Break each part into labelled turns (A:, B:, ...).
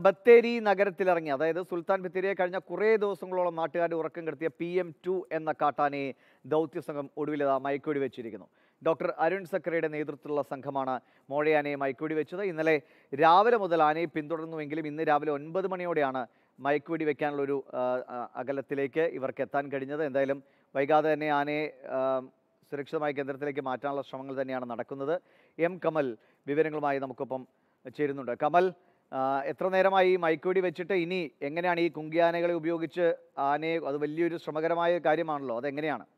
A: ബത്തേരി നഗരത്തിലിറങ്ങി അതായത് സുൽത്താൻ ബത്തേരിയെ കഴിഞ്ഞ കുറേ ദിവസങ്ങളോളം നാട്ടുകാരുടെ ഉറക്കം കെടുത്തിയ പി എം ടു എന്ന കാട്ടാനയെ ദൗത്യസംഘം ഒടുവിലത മയക്കുവെടി വെച്ചിരിക്കുന്നു ഡോക്ടർ അരുൺ സക്കറയുടെ നേതൃത്വത്തിലുള്ള സംഘമാണ് മോഴയാനയെ മയക്കുവെടി വെച്ചത് ഇന്നലെ രാവിലെ മുതൽ ആനയെ പിന്തുടർന്നുവെങ്കിലും ഇന്ന് രാവിലെ ഒൻപത് മണിയോടെയാണ് മയക്കുവെടി വെക്കാനുള്ളൊരു ആ, ആ, അകലത്തിലേക്ക് ഇവർക്ക് എത്താൻ കഴിഞ്ഞത് എന്തായാലും വൈകാതെ തന്നെ ആനയെ ആ, സുരക്ഷിതമായ കേന്ദ്രത്തിലേക്ക് മാറ്റാനുള്ള ശ്രമങ്ങൾ തന്നെയാണ് നടക്കുന്നത് എം കമൽ വിവരങ്ങളുമായി നമുക്കൊപ്പം ചേരുന്നുണ്ട് കമൽ ആ, എത്ര നേരമായി ഈ മയക്കുവെടി വെച്ചിട്ട് ഇനി എങ്ങനെയാണ് ഈ കുങ്കിയാനകളെ ഉപയോഗിച്ച് ആനയെ അത് വലിയൊരു ശ്രമകരമായ കാര്യമാണല്ലോ അതെങ്ങനെയാണ്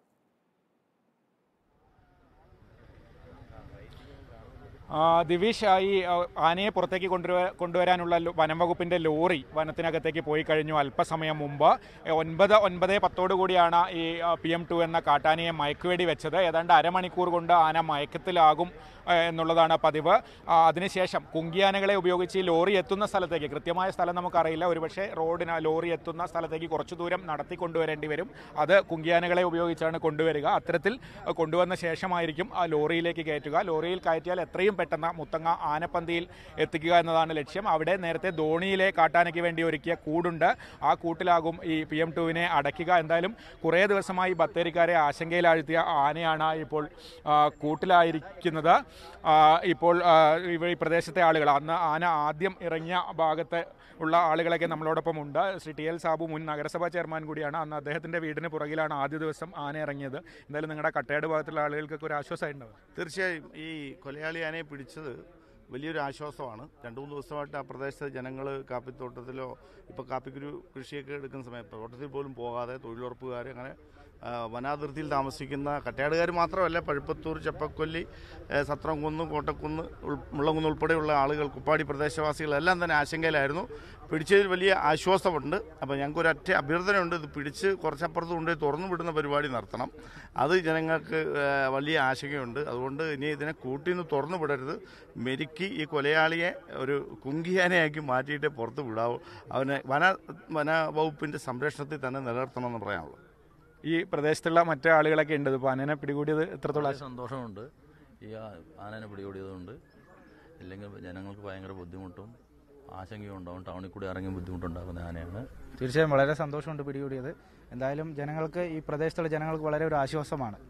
B: ആ, ദിവിഷ് ആ, ഈ ആ, ആനയെ പുറത്തേക്ക് കൊണ്ടുവരാ കൊണ്ടുവരാനുള്ള ലോ- വനം വകുപ്പിന്റെ ലോറി വനത്തിനകത്തേക്ക് പോയി കഴിഞ്ഞു അല്പസമയം മുമ്പ് ഏ, ഒൻപത് ഒൻപത് പത്തോടു കൂടിയാണ് ഈ പി എം ടു എന്ന കാട്ടാനയെ മയക്കുവേടി വെച്ചത് ഏതാണ്ട് അരമണിക്കൂർ കൊണ്ട് ആന മയക്കത്തിലാകും ഏ, എന്നുള്ളതാണ് പതിവ് ആ, അതിനുശേഷം കുങ്കിയാനകളെ ഉപയോഗിച്ച് ഈ ലോറി എത്തുന്ന സ്ഥലത്തേക്ക് കൃത്യമായ സ്ഥലം നമുക്കറിയില്ല ഒരുപക്ഷെ റോഡിന് ലോറി എത്തുന്ന സ്ഥലത്തേക്ക് കുറച്ചു ദൂരം നടത്തി കൊണ്ടുവരേണ്ടി വരും അത് കുങ്കിയാനകളെ ഉപയോഗിച്ചാണ് കൊണ്ടുവരിക അത്തരത്തിൽ അഹ് കൊണ്ടുവന്ന ശേഷമായിരിക്കും ആ ലോറിയിലേക്ക് കയറ്റുക ലോറിയിൽ കയറ്റിയാൽ എത്രയും പെട്ടെന്ന് മുത്തങ്ങ ആനപ്പന്തിയിൽ എത്തിക്കുക എന്നതാണ് ലക്ഷ്യം അവിടെ നേരത്തെ ധോണിയിലെ കാട്ടാനയ്ക്ക് വേണ്ടി ഒരുക്കിയ കൂടുണ്ട് ആ കൂട്ടിലാകും ഈ പി എം ടുവിനെ അടയ്ക്കുക എന്തായാലും കുറേ ദിവസമായി ബത്തേരിക്കാരെ ആശങ്കയിലാഴ്ത്തിയ ആനയാണ് ഇപ്പോൾ ആ, കൂട്ടിലായിരിക്കുന്നത് ആ, ഇപ്പോൾ ആ, ഇവ- ഈ പ്രദേശത്തെ ആളുകൾ അന്ന് ആന ആദ്യം ഇറങ്ങിയ ഭാഗത്ത് ഉള്ള ആളുകളൊക്കെ നമ്മളോടൊപ്പം ഉണ്ട് ശ്രീ ടി എൽ സാബു മുൻ നഗരസഭാ ചെയർമാൻ കൂടിയാണ് അന്ന് അദ്ദേഹത്തിന്റെ വീടിന് പുറകിലാണ് ആദ്യ ദിവസം ആന ഇറങ്ങിയത് എന്തായാലും നിങ്ങളുടെ കട്ടയാട് ഭാഗത്തുള്ള ആളുകൾക്കൊക്കെ ഒരു ആശ്വാസമായിട്ടുണ്ടാവും
C: തീർച്ചയായും ഈ കൊലയാളി ആനയെ പിടിച്ചത് വലിയൊരു ആശ്വാസമാണ് രണ്ട് മൂന്ന് ദിവസമായിട്ട് ആ പ്രദേശത്തെ ജനങ്ങൾ കാപ്പിത്തോട്ടത്തിലോ ഇപ്പോൾ കാപ്പിക്കുരു കൃഷിയൊക്കെ എടുക്കുന്ന സമയത്ത് തോട്ടത്തിൽ പോലും പോകാതെ തൊഴിലുറപ്പുകാർ അങ്ങനെ ആ, വനാതിർത്തിയിൽ താമസിക്കുന്ന കട്ടയാടുകാർ മാത്രമല്ല പഴുപ്പത്തൂർ ചെപ്പക്കൊല്ലി ഏ, സത്രംകുന്ന് കോട്ടക്കുന്ന് ഉൾ- മുള്ളംകുന്ന് ഉൾപ്പെടെയുള്ള ആളുകൾ കുപ്പാടി പ്രദേശവാസികളെല്ലാം തന്നെ ആശങ്കയിലായിരുന്നു പിടിച്ചതിൽ വലിയ ആശ്വാസമുണ്ട് അപ്പോൾ ഞങ്ങൾക്ക് ഒരു ഒറ്റ അഭ്യർത്ഥനയുണ്ട് ഇത് പിടിച്ച് കുറച്ചപ്പുറത്ത് കൊണ്ടുപോയി തുറന്നു വിടുന്ന പരിപാടി നടത്തണം അത് ജനങ്ങൾക്ക് ഏ, വലിയ ആശങ്കയുണ്ട് അതുകൊണ്ട് ഇനി ഇതിനെ കൂട്ടി നിന്ന് തുറന്നു വിടരുത് മെരുക്കി ഈ കൊലയാളിയെ ഒരു കുങ്കിയാനയാക്കി മാറ്റിയിട്ടേ പുറത്ത് വിടാവൂ അവനെ വന വന വകുപ്പിൻ്റെ സംരക്ഷണത്തിൽ തന്നെ നിലനിർത്തണമെന്ന് പറയാനുള്ളൂ
B: ഈ പ്രദേശത്തുള്ള മറ്റു ആളുകളൊക്കെ ഉണ്ട് ഇപ്പോൾ ആനനെ പിടികൂടിയത് എത്രത്തോളം
D: വളരെ സന്തോഷമുണ്ട് ഈ ആ- ആനനെ പിടികൂടിയതുകൊണ്ട് ഇല്ലെങ്കിൽ ജനങ്ങൾക്ക് ഭയങ്കര ബുദ്ധിമുട്ടും ആശങ്കയും ഉണ്ടാവും ടൗണിൽ കൂടി ഇറങ്ങി ബുദ്ധിമുട്ടുണ്ടാക്കുന്ന ആനയാണ്
E: തീർച്ചയായും വളരെ സന്തോഷമുണ്ട് പിടികൂടിയത് എന്തായാലും ജനങ്ങൾക്ക് ഈ പ്രദേശത്തുള്ള ജനങ്ങൾക്ക് വളരെ ഒരു ആശ്വാസമാണ്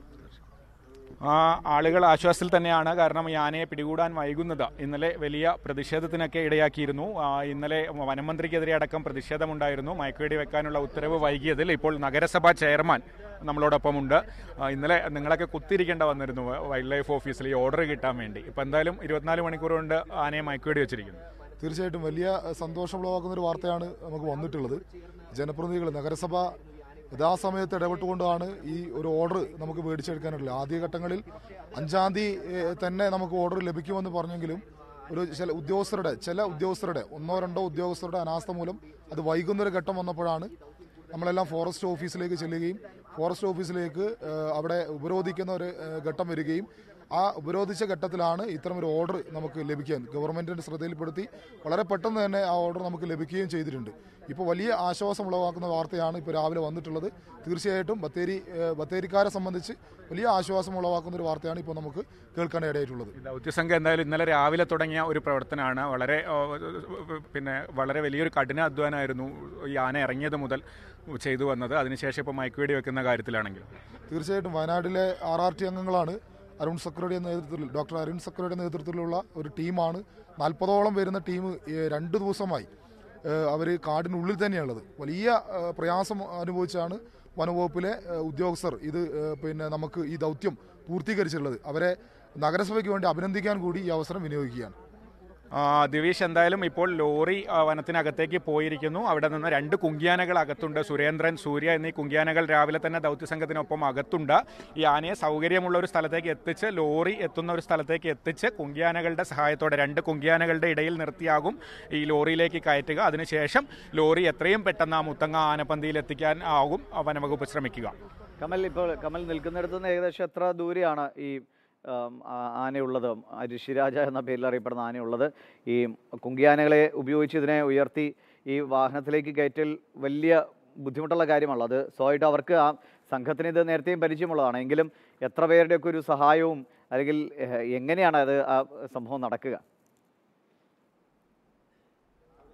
B: ആ ആളുകൾ ആശ്വാസത്തിൽ തന്നെയാണ് കാരണം ഈ ആനയെ പിടികൂടാൻ വൈകുന്നത് ഇന്നലെ വലിയ പ്രതിഷേധത്തിനൊക്കെ ഇടയാക്കിയിരുന്നു ആ, ഇന്നലെ വനമന്ത്രിക്കെതിരെ അടക്കം പ്രതിഷേധമുണ്ടായിരുന്നു മയക്കുവെടി വെക്കാനുള്ള ഉത്തരവ് വൈകിയതിൽ ഇപ്പോൾ നഗരസഭാ ചെയർമാൻ നമ്മളോടൊപ്പമുണ്ട് ആ, ഇന്നലെ നിങ്ങളൊക്കെ കുത്തിരിക്കേണ്ട വന്നിരുന്നു വൈൽഡ് ലൈഫ് ഓഫീസിൽ ഈ ഓർഡർ കിട്ടാൻ വേണ്ടി ഇപ്പം എന്തായാലും ഇരുപത്തിനാല് മണിക്കൂർ കൊണ്ട് ആനയെ മയക്കുവെടി വെച്ചിരിക്കുന്നു
F: തീർച്ചയായിട്ടും വലിയ സന്തോഷമുളവാക്കുന്ന ഒരു വാർത്തയാണ് നമുക്ക് വന്നിട്ടുള്ളത് ജനപ്രതിനിധികൾ നഗരസഭ യഥാസമയത്ത് ഇടപെട്ടുകൊണ്ടാണ് ഈ ഒരു ഓർഡർ നമുക്ക് മേടിച്ചെടുക്കാനുള്ളത് ആദ്യഘട്ടങ്ങളിൽ അഞ്ചാം തീയതി ഏഹ്, തന്നെ നമുക്ക് ഓർഡർ ലഭിക്കുമെന്ന് പറഞ്ഞെങ്കിലും ഒരു ചില ഉദ്യോഗസ്ഥരുടെ ചില ഉദ്യോഗസ്ഥരുടെ ഒന്നോ രണ്ടോ ഉദ്യോഗസ്ഥരുടെ അനാസ്ഥ മൂലം അത് വൈകുന്നൊരു ഘട്ടം വന്നപ്പോഴാണ് നമ്മളെല്ലാം ഫോറസ്റ്റ് ഓഫീസിലേക്ക് ചെല്ലുകയും ഫോറസ്റ്റ് ഓഫീസിലേക്ക് ഏഹ്, അവിടെ ഉപരോധിക്കുന്ന ഒരു ഏഹ്, ഘട്ടം വരികയും ആ ഉപരോധിച്ച ഘട്ടത്തിലാണ് ഇത്തരം ഒരു ഓർഡർ നമുക്ക് ലഭിക്കാൻ ഗവൺമെന്റിന്റെ ശ്രദ്ധയിൽപ്പെടുത്തി വളരെ പെട്ടെന്ന് തന്നെ ആ ഓർഡർ നമുക്ക് ലഭിക്കുകയും ചെയ്തിട്ടുണ്ട് ഇപ്പോൾ വലിയ ആശ്വാസം ഉളവാക്കുന്ന വാർത്തയാണ് ഇപ്പോൾ രാവിലെ വന്നിട്ടുള്ളത് തീർച്ചയായിട്ടും ബത്തേരി ഏഹ്, ബത്തേരിക്കാരെ സംബന്ധിച്ച് വലിയ ആശ്വാസം ഉളവാക്കുന്ന ഒരു വാർത്തയാണ് ഇപ്പോൾ നമുക്ക് കേൾക്കാൻ ഇടയായിട്ടുള്ളത്
B: ഈ ദൗത്യസംഘം എന്തായാലും ഇന്നലെ രാവിലെ തുടങ്ങിയ ഒരു പ്രവർത്തനമാണ് വളരെ ഓ, പിന്നെ വളരെ വലിയൊരു കഠിന അധ്വാനമായിരുന്നു ഈ ആന ഇറങ്ങിയത് മുതൽ ചെയ്തു വന്നത് അതിനുശേഷം ഇപ്പോൾ മയക്കുവെടി വെക്കുന്ന കാര്യത്തിലാണെങ്കിലും
F: തീർച്ചയായിട്ടും വയനാട്ടിലെ ആർ ആർ ടി അംഗങ്ങളാണ് അരുൺ സക്രയുടെ നേതൃത്വത്തിൽ ഡോക്ടർ അരുൺ സക്രയുടെ നേതൃത്വത്തിലുള്ള ഒരു ടീമാണ് നാൽപ്പതോളം വരുന്ന ടീം രണ്ട് ദിവസമായി അവർ കാടിനുള്ളിൽ തന്നെയുള്ളത് വലിയ ഏഹ്, പ്രയാസം അനുഭവിച്ചാണ് വനവകുപ്പിലെ ഏഹ്, ഉദ്യോഗസ്ഥർ ഇത് ഏഹ്, പിന്നെ നമുക്ക് ഈ ദൗത്യം പൂർത്തീകരിച്ചിട്ടുള്ളത് അവരെ നഗരസഭയ്ക്ക് വേണ്ടി അഭിനന്ദിക്കാൻ കൂടി ഈ അവസരം വിനിയോഗിക്കുകയാണ്
B: ആ, ദിവീഷ് എന്തായാലും ഇപ്പോൾ ലോറി ആ, വനത്തിനകത്തേക്ക് പോയിരിക്കുന്നു അവിടെ നിന്ന് രണ്ട് കുങ്കിയാനകൾ അകത്തുണ്ട് സുരേന്ദ്രൻ സൂര്യ എന്നീ കുങ്കിയാനകൾ രാവിലെ തന്നെ ദൗത്യസംഘത്തിനൊപ്പം അകത്തുണ്ട് ഈ ആനയെ സൗകര്യമുള്ള ഒരു സ്ഥലത്തേക്ക് എത്തിച്ച് ലോറി എത്തുന്ന ഒരു സ്ഥലത്തേക്ക് എത്തിച്ച് കുങ്കിയാനകളുടെ സഹായത്തോടെ രണ്ട് കുങ്കിയാനകളുടെ ഇടയിൽ നിർത്തിയാകും ഈ ലോറിയിലേക്ക് കയറ്റുക അതിനുശേഷം ലോറി എത്രയും പെട്ടെന്ന് ആ മുത്തങ്ങ ആനപ്പന്തിയിൽ എത്തിക്കാൻ ആകും ആ വനവകുപ്പ് ശ്രമിക്കുക
A: കമൽ ഇപ്പോൾ കമൽ നിൽക്കുന്നിടത്ത് നിന്ന് ഏകദേശം എത്ര ദൂരെയാണ് ഈ ആം, ആ- ആനയുള്ളത് ആ ഋഷിരാജ എന്ന പേരിൽ അറിയപ്പെടുന്ന ആനയുള്ളത് ഈ കുങ്കിയാനകളെ ഉപയോഗിച്ച് ഇതിനെ ഉയർത്തി ഈ വാഹനത്തിലേക്ക് കയറ്റൽ വലിയ ബുദ്ധിമുട്ടുള്ള കാര്യമാണല്ലോ അത് സ്വാഭാവികമായിട്ട് അവർക്ക് ആ സംഘത്തിന് ഇത് നേരത്തെയും പരിചയമുള്ളതാണ് എങ്കിലും എത്ര പേരുടെയൊക്കെ ഒരു സഹായവും അല്ലെങ്കിൽ എഹ്, എങ്ങനെയാണ് അത് ആ സംഭവം നടക്കുക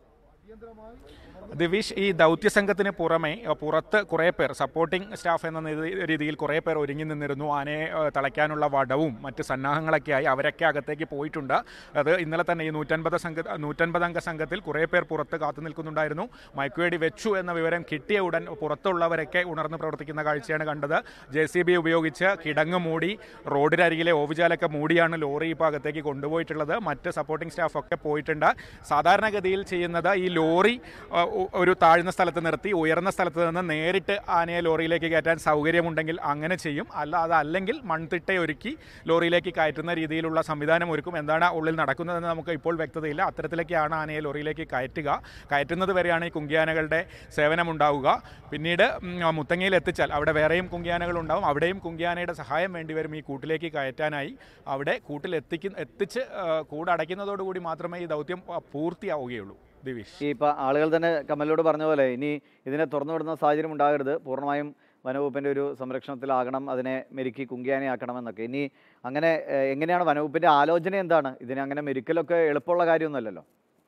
B: ദിവിഷ് ഈ ദൗത്യ സംഘത്തിന് പുറമെ അഹ് പുറത്ത് കുറേ പേർ സപ്പോർട്ടിംഗ് സ്റ്റാഫ് എന്ന നിതി- രീതിയിൽ കുറേ പേർ ഒരുങ്ങി നിന്നിരുന്നു ആനയെ അഹ് തളയ്ക്കാനുള്ള വടവും മറ്റ് സന്നാഹങ്ങളൊക്കെയായി അവരൊക്കെ അകത്തേക്ക് പോയിട്ടുണ്ട് അത് ഇന്നലെ തന്നെ ഈ നൂറ്റൻപത് സംഘ നൂറ്റൻപതംഗ സംഘത്തിൽ കുറേ പേർ പുറത്ത് കാത്തു നിൽക്കുന്നുണ്ടായിരുന്നു മയക്കുവേടി വെച്ചു എന്ന വിവരം കിട്ടിയ ഉടൻ പുറത്തുള്ളവരൊക്കെ ഉണർന്ന് പ്രവർത്തിക്കുന്ന കാഴ്ചയാണ് കണ്ടത് ജെ സി ബി ഉപയോഗിച്ച് കിടങ്ങ് മൂടി റോഡിനരികിലെ ഓവുചാലൊക്കെ മൂടിയാണ് ലോറി ഇപ്പോൾ അകത്തേക്ക് കൊണ്ടുപോയിട്ടുള്ളത് മറ്റ് സപ്പോർട്ടിംഗ് സ്റ്റാഫൊക്കെ പോയിട്ടുണ്ട് സാധാരണഗതിയിൽ ചെയ്യുന്നത് ഈ ലോറി അഹ്, ഒ- ഒരു താഴ്ന്ന സ്ഥലത്ത് നിർത്തി ഉയർന്ന സ്ഥലത്ത് നിന്ന് നേരിട്ട് ആനയെ ലോറിയിലേക്ക് കയറ്റാൻ സൗകര്യമുണ്ടെങ്കിൽ അങ്ങനെ ചെയ്യും അല്ല അതല്ലെങ്കിൽ മൺതിട്ട ഒരുക്കി ലോറിയിലേക്ക് കയറ്റുന്ന രീതിയിലുള്ള സംവിധാനം ഒരുക്കും എന്താണ് ഉള്ളിൽ നടക്കുന്നതെന്ന് നമുക്ക് ഇപ്പോൾ വ്യക്തതയില്ല അത്തരത്തിലേക്കാണ് ആനയെ ലോറിയിലേക്ക് കയറ്റുക കയറ്റുന്നത് വരെയാണ് ഈ കുങ്കിയാനകളുടെ സേവനമുണ്ടാവുക പിന്നീട് ഉം, മുത്തങ്ങയിൽ എത്തിച്ചാൽ അവിടെ വേറെയും കുങ്കിയാനകൾ ഉണ്ടാവും അവിടെയും കുങ്കിയാനയുടെ സഹായം വേണ്ടിവരും ഈ കൂട്ടിലേക്ക് കയറ്റാനായി അവിടെ കൂട്ടിൽ എത്തിക്കുന്ന എത്തിച്ച് ആ, കൂടടയ്ക്കുന്നതോടുകൂടി മാത്രമേ ഈ ദൗത്യം ആ, പൂർത്തിയാവുകയുള്ളൂ ദിവിഷ്
A: ഈ ഇപ്പം ആളുകൾ തന്നെ കമലിനോട് പറഞ്ഞ പോലെ ഇനി ഇതിനെ തുറന്നു വിടുന്ന സാഹചര്യം ഉണ്ടാകരുത് പൂർണ്ണമായും വനവകുപ്പിൻ്റെ ഒരു സംരക്ഷണത്തിലാകണം അതിനെ മെരുക്കി കുങ്കിയാനയാക്കണമെന്നൊക്കെ ഇനി അങ്ങനെ ഏഹ്, എങ്ങനെയാണ് വനവകുപ്പിൻ്റെ ആലോചന എന്താണ് ഇതിനെ അങ്ങനെ മെരുക്കലൊക്കെ എളുപ്പമുള്ള കാര്യമൊന്നുമല്ലല്ലോ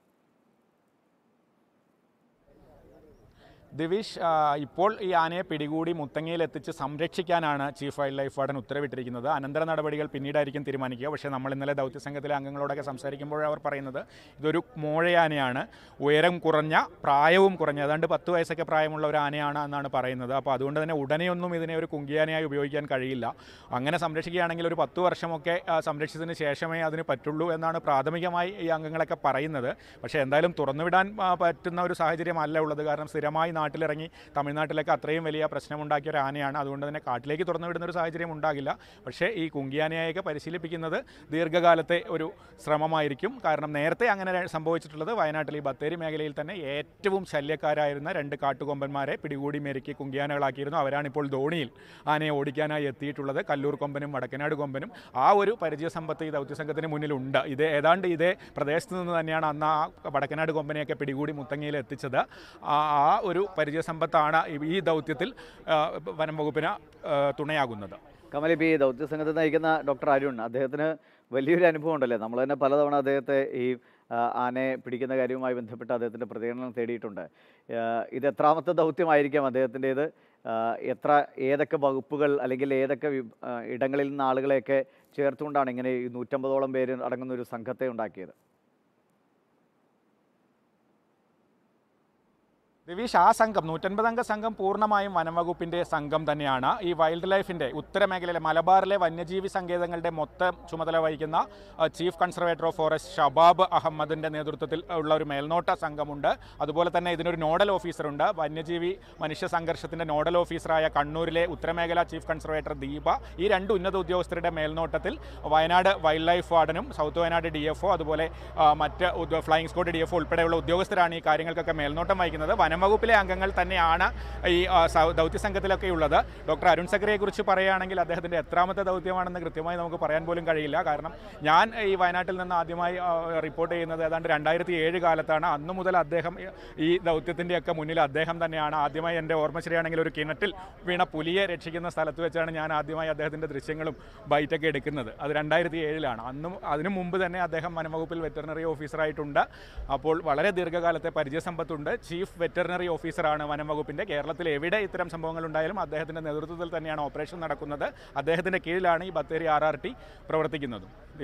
B: ദിവിഷ് ആ, ഇപ്പോൾ ഈ ആനയെ പിടികൂടി മുത്തങ്ങയിൽ എത്തിച്ച് സംരക്ഷിക്കാനാണ് ചീഫ് വൈൽഡ് ലൈഫ് വാർഡൻ ഉത്തരവിട്ടിരിക്കുന്നത് അനന്തര നടപടികൾ പിന്നീടായിരിക്കും തീരുമാനിക്കുക പക്ഷേ നമ്മൾ ഇന്നലെ ദൗത്യ സംഘത്തിലെ അംഗങ്ങളോടൊക്കെ സംസാരിക്കുമ്പോൾ അവർ പറയുന്നത് ഇതൊരു മോഴയാനയാണ് ഉയരം കുറഞ്ഞ പ്രായവും കുറഞ്ഞ ഏതാണ്ട് പത്ത് വയസ്സൊക്കെ പ്രായമുള്ള ഒരു ആനയാണ് എന്നാണ് പറയുന്നത് അപ്പോൾ അതുകൊണ്ട് തന്നെ ഉടനെയൊന്നും ഇതിനെ ഒരു കുങ്കിയാനയായി ഉപയോഗിക്കാൻ കഴിയില്ല അങ്ങനെ സംരക്ഷിക്കുകയാണെങ്കിൽ ഒരു പത്ത് വർഷമൊക്കെ ആ, സംരക്ഷിച്ചതിന് ശേഷമേ അതിന് പറ്റുള്ളൂ എന്നാണ് പ്രാഥമികമായി ഈ അംഗങ്ങളൊക്കെ പറയുന്നത് പക്ഷേ എന്തായാലും തുറന്നുവിടാൻ ആ, പറ്റുന്ന ഒരു സാഹചര്യമല്ല ഉള്ളത് കാരണം സ്ഥിരമായി നാട്ടിലിറങ്ങി തമിഴ്നാട്ടിലൊക്കെ അത്രയും വലിയ പ്രശ്നമുണ്ടാക്കിയ ഒരു ആനയാണ് അതുകൊണ്ട് തന്നെ കാട്ടിലേക്ക് തുറന്നു വിടുന്ന ഒരു സാഹചര്യം ഉണ്ടാകില്ല പക്ഷേ ഈ കുങ്കിയാനയെയൊക്കെ പരിശീലിപ്പിക്കുന്നത് ദീർഘകാലത്തെ ഒരു ശ്രമമായിരിക്കും കാരണം നേരത്തെ അങ്ങനെ ര- സംഭവിച്ചിട്ടുള്ളത് വയനാട്ടിൽ ഈ ബത്തേരി മേഖലയിൽ തന്നെ ഏറ്റവും ശല്യക്കാരായിരുന്ന രണ്ട് കാട്ടുകൊമ്പന്മാരെ പിടികൂടി മെരുക്കി കുങ്കിയാനകളാക്കിയിരുന്നു അവരാണിപ്പോൾ ധോണിയിൽ ആനയെ ഓടിക്കാനായി എത്തിയിട്ടുള്ളത് കല്ലൂർ കൊമ്പനും വടക്കനാട് കൊമ്പനും ആ ഒരു പരിചയസമ്പത്ത് ഈ ദൗത്യസംഘത്തിന് മുന്നിലുണ്ട് ഇത് ഏതാണ്ട് ഇതേ പ്രദേശത്ത് നിന്ന് തന്നെയാണ് അന്ന് ആ വടക്കനാട് കൊമ്പനെയൊക്കെ പിടികൂടി മുത്തങ്ങയിൽ എത്തിച്ചത് ആ ആ ഒരു പരിചയസമ്പത്താണ് ഈ- ഈ ദൗത്യത്തിൽ ആ, വനം വകുപ്പിന് ആ, തുണയാകുന്നത്
A: കമൽ ഇപ്പോൾ ഈ ദൗത്യ സംഘത്തെ നയിക്കുന്ന ഡോക്ടർ അരുൺ അദ്ദേഹത്തിന് വലിയൊരു അനുഭവം ഉണ്ടല്ലേ നമ്മൾ തന്നെ പലതവണ അദ്ദേഹത്തെ ഈ ആ, ആനയെ പിടിക്കുന്ന കാര്യവുമായി ബന്ധപ്പെട്ട് അദ്ദേഹത്തിൻ്റെ പ്രതികരണം തേടിയിട്ടുണ്ട് ആ, ഇത് എത്രാമത്തെ ദൗത്യമായിരിക്കാം അദ്ദേഹത്തിൻ്റേത് എത്ര ഏതൊക്കെ വകുപ്പുകൾ അല്ലെങ്കിൽ ഏതൊക്കെ വി- ആ, ഇടങ്ങളിൽ നിന്ന് ആളുകളെയൊക്കെ ചേർത്തുകൊണ്ടാണ് ഇങ്ങനെ ഈ നൂറ്റമ്പതോളം പേര് അടങ്ങുന്ന ഒരു സംഘത്തെ ഉണ്ടാക്കിയത്
B: രവീഷ് ആ സംഘം നൂറ്റൻപതംഗ സംഘം പൂർണ്ണമായും വനംവകുപ്പിൻ്റെ സംഘം തന്നെയാണ് ഈ വൈൽഡ് ലൈഫിൻ്റെ ഉത്തരമേഖലയിലെ മലബാറിലെ വന്യജീവി സങ്കേതങ്ങളുടെ മൊത്തം ചുമതല വഹിക്കുന്ന ah, chief conservator of forest Shabab അഹമ്മദിൻ്റെ നേതൃത്വത്തിൽ ഉള്ള ഒരു മേൽനോട്ട സംഘമുണ്ട് അതുപോലെ തന്നെ ഇതിനൊരു നോഡൽ ഓഫീസറുണ്ട് വന്യജീവി മനുഷ്യ സംഘർഷത്തിൻ്റെ നോഡൽ ഓഫീസറായ കണ്ണൂരിലെ ഉത്തരമേഖല ചീഫ് കൺസർവേറ്റർ ദീപ ഈ രണ്ട് ഉന്നത ഉദ്യോഗസ്ഥരുടെ മേൽനോട്ടത്തിൽ വയനാട് വൈൽഡ് ലൈഫ് വാർഡനും സൗത്ത് വയനാട് ഡി എഫ് അതുപോലെ ആ, മറ്റ് ഉദ്യോ- ഫ്ലൈയിങ് സ്ക്വാഡ് ഡി എഫ് ഉൾപ്പെടെയുള്ള ഉദ്യോഗസ്ഥരാണ് ഈ കാര്യങ്ങൾക്കൊക്കെ മേൽനോട്ടം വഹിക്കുന്നത് വനം വകുപ്പിലെ അംഗങ്ങൾ തന്നെയാണ് ഈ ആ, സൗ- ദൗത്യ സംഘത്തിലൊക്കെ ഉള്ളത് ഡോക്ടർ അരുൺ സക്കറിയെ കുറിച്ച് പറയുകയാണെങ്കിൽ അദ്ദേഹത്തിൻ്റെ എത്രാമത്തെ ദൗത്യമാണെന്ന് കൃത്യമായി നമുക്ക് പറയാൻ പോലും കഴിയില്ല കാരണം ഞാൻ ഈ വയനാട്ടിൽ നിന്ന് ആദ്യമായി ആ, റിപ്പോർട്ട് ചെയ്യുന്നത് ഏതാണ്ട് രണ്ടായിരത്തി ഏഴ് കാലത്താണ് അന്നു മുതൽ അദ്ദേഹം ഈ- ഈ ദൗത്യത്തിൻ്റെയൊക്കെ മുന്നിൽ അദ്ദേഹം തന്നെയാണ് ആദ്യമായി എൻ്റെ ഓർമ്മ ശരിയാണെങ്കിൽ ഒരു കിണറ്റിൽ വീണ പുലിയെ രക്ഷിക്കുന്ന സ്ഥലത്ത് വെച്ചാണ് ഞാൻ ആദ്യമായി അദ്ദേഹത്തിൻ്റെ ദൃശ്യങ്ങളും ബൈറ്റൊക്കെ എടുക്കുന്നത് അത് രണ്ടായിരത്തി ഏഴിലാണ് അന്നും അതിനു മുമ്പ് തന്നെ അദ്ദേഹം വനംവകുപ്പിൽ വെറ്ററിനറി ഓഫീസറായിട്ടുണ്ട് അപ്പോൾ വളരെ ദീർഘകാലത്തെ പരിചയസമ്പത്തുണ്ട് ചീഫ് വെറ്ററിനറി ഓഫീസറാണ് വനം വകുപ്പിൻ്റെ കേരളത്തിൽ എവിടെ ഇത്തരം സംഭവങ്ങൾ ഉണ്ടായാലും അദ്ദേഹത്തിൻ്റെ നേതൃത്വത്തിൽ തന്നെയാണ് ഓപ്പറേഷൻ നടക്കുന്നത് അദ്ദേഹത്തിൻ്റെ കീഴിലാണ് ഈ ബത്തേരി ആർ ആർ ടി പ്രവർത്തിക്കുന്നതും